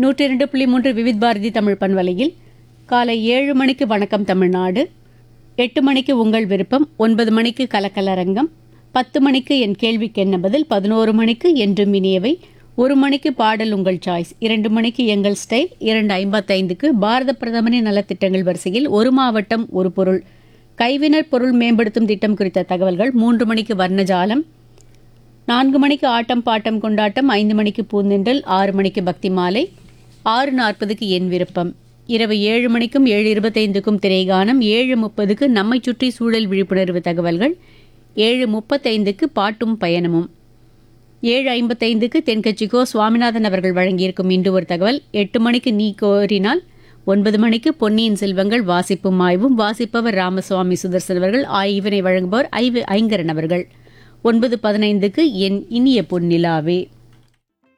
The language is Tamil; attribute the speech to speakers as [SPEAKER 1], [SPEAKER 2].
[SPEAKER 1] நூற்றி இரண்டு புள்ளி மூன்று விவித் பாரதி தமிழ் பண்பலையில் காலை ஏழு மணிக்கு வணக்கம் தமிழ்நாடு எட்டு மணிக்கு உங்கள் விருப்பம் ஒன்பது மணிக்கு கலக்கலரங்கம் பத்து மணிக்கு என் கேள்விக்கு என்ன பதில் பதினோரு மணிக்கு என்றும் இனியவை ஒரு மணிக்கு பாடல் உங்கள் சாய்ஸ் இரண்டு மணிக்கு எங்கள் ஸ்டைல் இரண்டு ஐம்பத்தைந்துக்கு பாரத பிரதமரின் நலத்திட்டங்கள் வரிசையில் ஒரு மாவட்டம் ஒரு பொருள் கைவினர் பொருள் மேம்படுத்தும் திட்டம் குறித்த தகவல்கள் மூன்று மணிக்கு வர்ணஜாலம் நான்கு மணிக்கு ஆட்டம் பாட்டம் கொண்டாட்டம் ஐந்து மணிக்கு பூந்தென்றல் ஆறு மணிக்கு பக்தி மாலை ஆறு நாற்பதுக்கு என் விருப்பம் இரவு ஏழு மணிக்கும் ஏழு இருபத்தைந்துக்கும் திரைகானம் ஏழு முப்பதுக்கு நம்மை சுற்றி சூழல் விழிப்புணர்வு தகவல்கள் ஏழு முப்பத்தைந்துக்கு பாட்டும் பயணமும் ஏழு ஐம்பத்தைந்துக்கு தென்கட்சிக்கோ சுவாமிநாதன் அவர்கள் வழங்கியிருக்கும் இன்று ஒரு தகவல் எட்டு மணிக்கு நீ கோரினால் ஒன்பது மணிக்கு பொன்னியின் செல்வங்கள் வாசிப்பும் ஆய்வும் வாசிப்பவர் ராமசுவாமி சுதர்சன் அவர்கள் ஆய்வினை வழங்குபவர் ஐவு ஐங்கரன் அவர்கள் ஒன்பது பதினைந்துக்கு என் இனிய பொன்னிலாவே